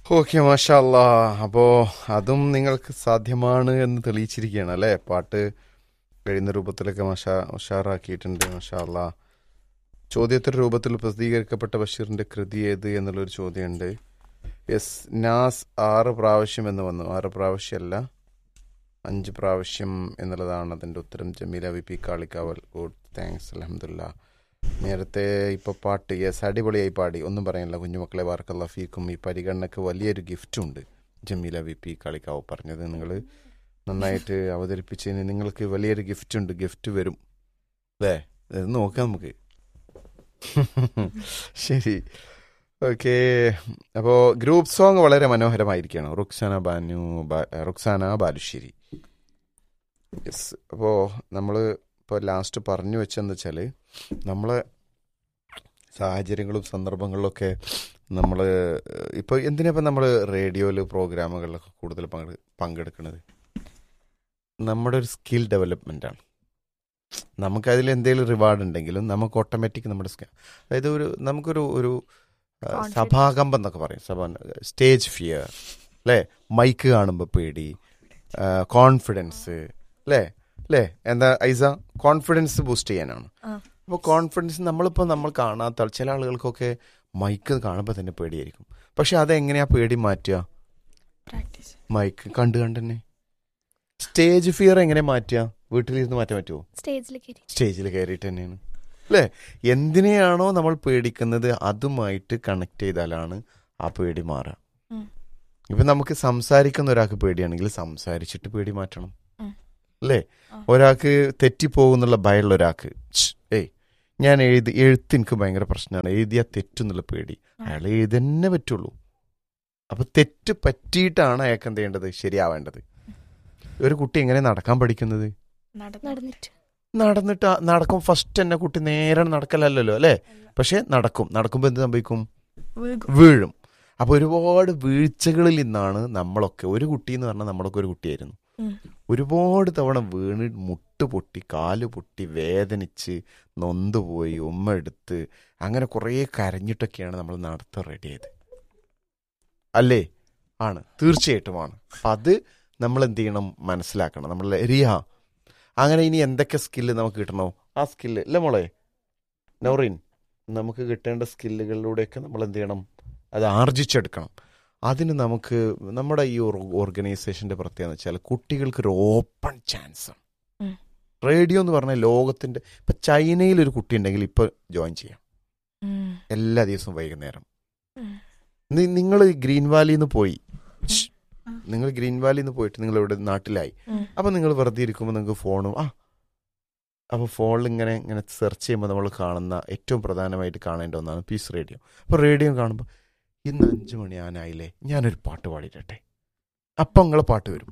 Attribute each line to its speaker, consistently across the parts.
Speaker 1: Okay മാഷല്ല അപ്പോൾ അതും നിങ്ങൾക്ക് സാധ്യമാണ് എന്ന് തെളിയിച്ചിരിക്കുകയാണ് അല്ലേ പാട്ട് കഴിയുന്ന രൂപത്തിലൊക്കെ മഷ ഉഷാറാക്കിയിട്ടുണ്ട് മാഷല്ല ചോദ്യത്തിന്റെ രൂപത്തിൽ പ്രസിദ്ധീകരിക്കപ്പെട്ട ബഷീറിന്റെ കൃതി ഏത് എന്നുള്ളൊരു ചോദ്യമുണ്ട് യെസ് നാസ് ആറ് പ്രാവശ്യം എന്ന് വന്നു ആറ് പ്രാവശ്യമല്ല അഞ്ച് പ്രാവശ്യം എന്നുള്ളതാണ് അതിൻ്റെ ഉത്തരം Jameela V P Kalikaval good thanks അലഹമില്ല നേരത്തെ ഇപ്പോൾ പാട്ട് യെസ് അടിപൊളിയായി പാടി ഒന്നും പറയാനില്ല കുഞ്ഞുമക്കളെ വാർക്കല്ല ഫീക്കും ഈ പരിഗണനക്ക് വലിയൊരു ഗിഫ്റ്റും ഉണ്ട് ജമീല വി പി കാളിക്കാവ് പറഞ്ഞത് നിങ്ങൾ നന്നായിട്ട് അവതരിപ്പിച്ചതിന് നിങ്ങൾക്ക് വലിയൊരു ഗിഫ്റ്റ് ഉണ്ട് ഗിഫ്റ്റ് വരും അല്ലേ ഇത് നോക്കാം നമുക്ക് ശരി ഓക്കെ അപ്പോൾ ഗ്രൂപ്പ് സോങ് വളരെ മനോഹരമായിരിക്കുകയാണ് റുക്സാന ബാനു ബാ- റുക്സാന ബാലുശ്ശേരി യെസ് അപ്പോൾ നമ്മൾ ഇപ്പോൾ ലാസ്റ്റ് പറഞ്ഞു വെച്ചെന്ന് വെച്ചാൽ നമ്മളെ സാഹചര്യങ്ങളും സന്ദർഭങ്ങളിലൊക്കെ നമ്മൾ ഇപ്പോൾ എന്തിനാ ഇപ്പം നമ്മൾ റേഡിയോയിൽ പ്രോഗ്രാമുകളിലൊക്കെ കൂടുതൽ പങ്കെ പങ്കെടുക്കുന്നത് നമ്മുടെ ഒരു സ്കിൽ ഡെവലപ്മെൻ്റ് ആണ് നമുക്കതിൽ എന്തെങ്കിലും റിവാർഡ് ഉണ്ടെങ്കിലും നമുക്ക് ഓട്ടോമാറ്റിക് നമ്മുടെ സ്കിൽ അതായത് ഒരു നമുക്കൊരു ഒരു ആ,
Speaker 2: Confidence.
Speaker 1: സഭാകമ്പം എന്നൊക്കെ പറയും സഭ സ്റ്റേജ് ഫിയർ അല്ലേ മൈക്ക് കാണുമ്പോൾ പേടി കോൺഫിഡൻസ് അല്ലേ അല്ലേ എന്താ ഐസ കോൺഫിഡൻസ് ബൂസ്റ്റ് ചെയ്യാനാണ്
Speaker 2: ആ.
Speaker 1: അപ്പോൾ കോൺഫിഡൻസ് നമ്മളിപ്പോൾ നമ്മൾ കാണാത്ത ആൾ- ചില ആളുകൾക്കൊക്കെ മൈക്ക് കാണുമ്പോൾ തന്നെ പേടിയായിരിക്കും പക്ഷെ അതെങ്ങനെയാ പേടി മാറ്റുക
Speaker 2: പ്രാക്ടീസ്
Speaker 1: മൈക്ക് കണ്ട് കണ്ട് തന്നെ സ്റ്റേജ് ഫിയർ എങ്ങനെ മാറ്റുക വീട്ടിലിരുന്ന് മാറ്റാൻ പറ്റുമോ
Speaker 2: സ്റ്റേജിൽ കയറി
Speaker 1: സ്റ്റേജിൽ കയറിയിട്ട് തന്നെയാണ് അല്ലേ എന്തിനെയാണോ നമ്മൾ പേടിക്കുന്നത് അതുമായിട്ട് കണക്ട് ചെയ്താലാണ് ആ പേടി മാറുക
Speaker 2: ഉം.
Speaker 1: ഇപ്പൊ നമുക്ക് സംസാരിക്കുന്ന ഒരാൾക്ക് പേടിയാണെങ്കിൽ സംസാരിച്ചിട്ട് പേടി മാറ്റണം
Speaker 2: ഉം.
Speaker 1: അല്ലേ
Speaker 2: ആ.
Speaker 1: ഒരാൾക്ക് തെറ്റിപ്പോകുന്നുള്ള ഭയമുള്ള ഒരാൾക്ക് ഛ്, ഏയ് ഞാൻ എഴുതി എഴുത്ത് എനിക്ക് ഭയങ്കര പ്രശ്നമാണ് എഴുതിയാ തെറ്റെന്നുള്ള പേടി
Speaker 2: ആ.
Speaker 1: അയാൾ എഴുതന്നെ പറ്റുള്ളൂ അപ്പൊ തെറ്റ് പറ്റിയിട്ടാണ് അയാൾക്ക് എന്ത് ചെയ്യേണ്ടത് ശരിയാവേണ്ടത് ഒരു കുട്ടി എങ്ങനെ നടക്കാൻ പഠിക്കുന്നത്
Speaker 2: നടന്നിട്ട്
Speaker 1: നടന്നിട്ട് ആ- നടക്കും ഫസ്റ്റ് തന്നെ കുട്ടി നേരെ നടക്കലല്ലോ അല്ലേ പക്ഷെ നടക്കും നടക്കുമ്പോൾ എന്ത് സംഭവിക്കും
Speaker 2: വീകും
Speaker 1: വീഴും അപ്പൊ ഒരുപാട് വീഴ്ചകളിൽ നിന്നാണ് നമ്മളൊക്കെ ഒരു കുട്ടി എന്ന് പറഞ്ഞാൽ നമ്മളൊക്കെ ഒരു കുട്ടിയായിരുന്നു
Speaker 2: ഉം.
Speaker 1: ഒരുപാട് തവണ വീണ് മുട്ട് പൊട്ടി കാല് പൊട്ടി വേദനിച്ച് നൊന്തുപോയി ഉമ്മ എടുത്ത് അങ്ങനെ കുറേ കരഞ്ഞിട്ടൊക്കെയാണ് നമ്മൾ നടത്ത റെഡിയായത് അല്ലേ ആണ് തീർച്ചയായിട്ടും ആണ് അപ്പം അത് നമ്മൾ എന്ത് ചെയ്യണം മനസ്സിലാക്കണം നമ്മൾ റിയ അങ്ങനെ ഇനി എന്തൊക്കെ സ്കില്ല് നമുക്ക് കിട്ടണോ ആ സ്കില്ല് അല്ലേ മോളെ നൗറീൻ നമുക്ക് കിട്ടേണ്ട സ്കില്ലുകളിലൂടെയൊക്കെ നമ്മൾ എന്ത് ചെയ്യണം അത് ആർജിച്ചെടുക്കണം അതിന് നമുക്ക് നമ്മുടെ ഈ ഓർഗനൈസേഷന്റെ പ്രത്യേകത എന്ന് വെച്ചാൽ കുട്ടികൾക്ക് ഒരു ഓപ്പൺ ചാൻസ്
Speaker 2: ഉം.
Speaker 1: റേഡിയോ എന്ന് പറഞ്ഞാൽ ലോകത്തിന്റെ ഇപ്പൊ ചൈനയിൽ ഒരു കുട്ടി ഉണ്ടെങ്കിൽ ഇപ്പൊ ജോയിൻ ചെയ്യാം
Speaker 2: ഉം.
Speaker 1: എല്ലാ ദിവസവും വൈകുന്നേരം
Speaker 2: ഉം.
Speaker 1: നിങ്ങൾ ഗ്രീൻ വാലിയിൽ നിന്ന് പോയി ഷ്.
Speaker 2: ഉം.
Speaker 1: നിങ്ങൾ ഗ്രീൻ വാലിയിൽ നിന്ന് പോയിട്ട് നിങ്ങൾ ഇവിടെ നാട്ടിലായി
Speaker 2: ഉം.
Speaker 1: അപ്പൊ നിങ്ങൾ വെറുതെ ഇരിക്കുമ്പോൾ നിങ്ങൾക്ക് ഫോണും ആ അപ്പോൾ ഫോണിൽ ഇങ്ങനെ ഇങ്ങനെ സെർച്ച് ചെയ്യുമ്പോൾ നമ്മൾ കാണുന്ന ഏറ്റവും പ്രധാനമായിട്ട് കാണേണ്ട ഒന്നാണ് പീസ് റേഡിയോ അപ്പോൾ റേഡിയോ കാണുമ്പോൾ ഇന്ന് അഞ്ചു മണി ആനായില്ലേ ഞാനൊരു പാട്ട് പാടിയിട്ടെ അപ്പം നിങ്ങളെ പാട്ട് വരും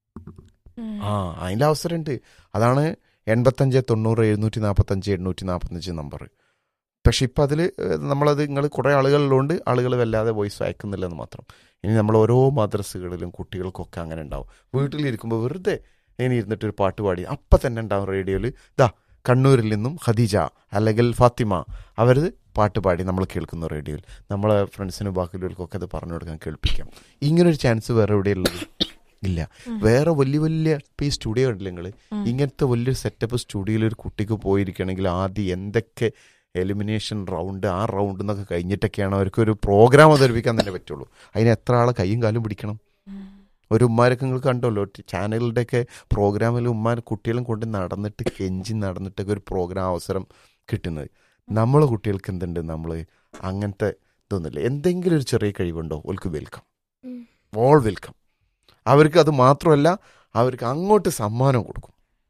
Speaker 2: ഉം.
Speaker 1: ആ അതിൻ്റെ അവസരമുണ്ട് അതാണ് എൺപത്തഞ്ച് തൊണ്ണൂറ് എഴുന്നൂറ്റി നാൽപ്പത്തഞ്ച് എണ്ണൂറ്റി നാൽപ്പത്തഞ്ച് നമ്പർ പക്ഷെ ഇപ്പം അതിൽ നമ്മളത് നിങ്ങൾ കുറേ ആളുകളിലുണ്ട് ആളുകൾ വല്ലാതെ വോയിസ് അയക്കുന്നില്ലെന്ന് മാത്രം ഇനി നമ്മൾ ഓരോ മദ്രസകളിലും കുട്ടികൾക്കൊക്കെ അങ്ങനെ ഉണ്ടാവും വീട്ടിലിരിക്കുമ്പോൾ വെറുതെ ഇനി ഇരുന്നിട്ട് ഒരു പാട്ട് പാടി അപ്പം തന്നെ ഉണ്ടാവും റേഡിയോയിൽ ദാ കണ്ണൂരിൽ നിന്നും ഖദീജ അല്ലെങ്കിൽ ഫാത്തിമ അവർ പാട്ട് പാടി നമ്മൾ കേൾക്കുന്നു റേഡിയോയിൽ നമ്മളെ ഫ്രണ്ട്സിനും ബാക്കിയുള്ളവർക്കൊക്കെ അത് പറഞ്ഞു കൊടുക്കാൻ കേൾപ്പിക്കാം ഇങ്ങനൊരു ചാൻസ് വേറെ എവിടെയുള്ളത് ഇല്ല
Speaker 2: ഉം.
Speaker 1: വേറെ വലിയ വലിയ ഇപ്പം ഈ സ്റ്റുഡിയോ ഉണ്ടല്ലോ നിങ്ങൾ
Speaker 2: ഉം.
Speaker 1: ഇങ്ങനത്തെ വലിയൊരു സെറ്റപ്പ് സ്റ്റുഡിയോയിൽ ഒരു കുട്ടിക്ക് പോയിരിക്കണമെങ്കിൽ ആദ്യം എന്തൊക്കെ എലിമിനേഷൻ റൗണ്ട് ആ റൗണ്ട് എന്നൊക്കെ കഴിഞ്ഞിട്ടൊക്കെയാണ് അവർക്ക് ഒരു പ്രോഗ്രാം അവതരിപ്പിക്കാൻ തന്നെ പറ്റുള്ളൂ അതിന് എത്ര ആളെ കൈയും കാലും പിടിക്കണം
Speaker 2: ഉം.
Speaker 1: ഒരു ഉമ്മാരൊക്കെ നിങ്ങൾ കണ്ടല്ലോ ചാനലുകളുടെയൊക്കെ പ്രോഗ്രാമിൽ ഉമ്മാർ കുട്ടികളും കൊണ്ട് നടന്നിട്ട് കെഞ്ചി നടന്നിട്ടൊക്കെ ഒരു പ്രോഗ്രാം അവസരം കിട്ടുന്നത് നമ്മളെ കുട്ടികൾക്ക് എന്തുണ്ട് നമ്മൾ അങ്ങനത്തെ ഇതൊന്നുമില്ല എന്തെങ്കിലും ഒരു ചെറിയ കഴിവുണ്ടോ ഓൾക്ക് വെൽക്കം
Speaker 2: ഉം.
Speaker 1: ഓൾ വെൽക്കം അവർക്ക് അത് മാത്രമല്ല അവർക്ക് അങ്ങോട്ട് സമ്മാനം കൊടുക്കും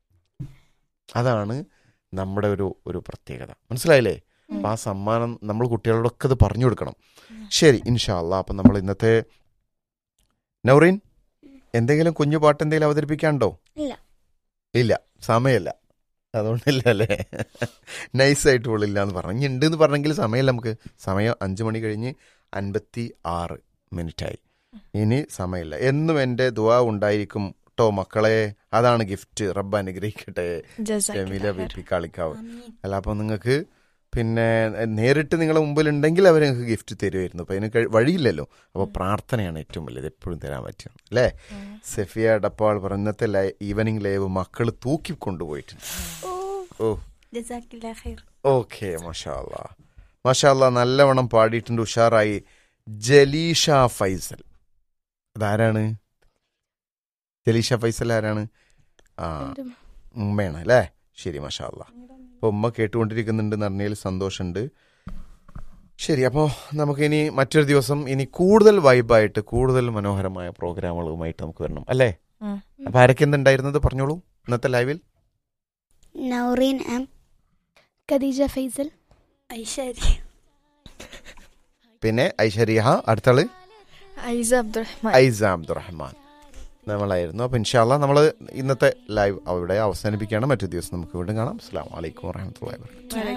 Speaker 1: അതാണ് നമ്മുടെ ഒരു ഒരു പ്രത്യേകത മനസ്സിലായില്ലേ
Speaker 2: ഉം.
Speaker 1: അപ്പം ആ സമ്മാനം നമ്മൾ കുട്ടികളോടൊക്കെ അത് പറഞ്ഞു കൊടുക്കണം ശരി ഇൻഷാല്ല അപ്പം നമ്മൾ ഇന്നത്തെ നൗറീൻ എന്തെങ്കിലും കുഞ്ഞു പാട്ട് എന്തെങ്കിലും അവതരിപ്പിക്കാനുണ്ടോ
Speaker 2: ഇല്ല.
Speaker 1: ഇല്ല സമയമില്ല അതുകൊണ്ടില്ല അല്ലേ നൈസായിട്ട് പോളില്ല എന്ന് പറഞ്ഞു ഇനി ഉണ്ട് എന്ന് പറഞ്ഞെങ്കിൽ സമയമില്ല നമുക്ക് സമയം അഞ്ചു മണി കഴിഞ്ഞ് അൻപത്തി ആറ് മിനിറ്റായി ഇനി സമയമില്ല എന്നും എൻ്റെ ദുവാ ഉണ്ടായിരിക്കും കേട്ടോ മക്കളെ അതാണ് ഗിഫ്റ്റ് റബ്ബ് അനുഗ്രഹിക്കട്ടെ
Speaker 2: ജസാക്കില്ല
Speaker 1: ജമീല ബി
Speaker 2: ഖൈർ.
Speaker 1: പി കാളിക്കാവ്
Speaker 2: ആമീൻ.
Speaker 1: അല്ല അപ്പം നിങ്ങൾക്ക് പിന്നെ നേരിട്ട് നിങ്ങളെ മുമ്പിൽ ഉണ്ടെങ്കിൽ അവർ നിങ്ങൾക്ക് ഗിഫ്റ്റ് തരുമായിരുന്നു അപ്പം അതിന് കഴി- വഴിയില്ലല്ലോ അപ്പോൾ പ്രാർത്ഥനയാണ് ഏറ്റവും വലിയത് എപ്പോഴും തരാൻ പറ്റും അല്ലേ സെഫിയ ഡപ്പാൾ പറഞ്ഞ ഇന്നത്തെ ലൈ ഈവനിങ് ലൈവ് മക്കൾ തൂക്കി കൊണ്ടുപോയിട്ടുണ്ട് ഓ
Speaker 2: ജസാക്കില്ല ഖൈർ
Speaker 1: ഓക്കെ മഷാല്ല മഷാല്ല നല്ലവണ്ണം പാടിയിട്ടുണ്ട് ഉഷാറായി ജലീഷ ഫൈസൽ അതാരാണ് ജലീഷ ഫൈസൽ ആരാണ് ആ ഉമ്മയാണ് അല്ലേ ശരി മഷാല്ല അപ്പോൾ ഉമ്മ കേട്ടുകൊണ്ടിരിക്കുന്നുണ്ട് അറിഞ്ഞതിൽ സന്തോഷമുണ്ട് ശരി അപ്പോൾ നമുക്കിനി മറ്റൊരു ദിവസം ഇനി കൂടുതൽ വൈബായിട്ട് കൂടുതൽ മനോഹരമായ പ്രോഗ്രാമുകളുമായിട്ട് നമുക്ക് വരണം അല്ലേ
Speaker 2: ഉം.
Speaker 1: അപ്പോൾ ആരൊക്കെ എന്തുണ്ടായിരുന്നത് പറഞ്ഞോളൂ ഇന്നത്തെ ലൈവിൽ
Speaker 3: നൗറീൻ എം
Speaker 2: ഖദീജ ഫൈസൽ
Speaker 3: ഐശ്വര്യ
Speaker 1: പിന്നെ ഐശ്വര്യ അടുത്താള്
Speaker 2: ഐസ അബ്ദുറഹ്മാൻ
Speaker 1: ഐസ അബ്ദുറഹ്മാൻ നമ്മളായിരുന്നു അപ്പോൾ ഇൻഷാല്ല നമ്മൾ ഇന്നത്തെ ലൈവ് അവിടെ അവസാനിപ്പിക്കുകയാണ് മറ്റു ദിവസം നമുക്ക് വീണ്ടും കാണാം അസ്സാം വലൈക്കും വാഹമത്തല്ലാ വാബർക്കാത്തു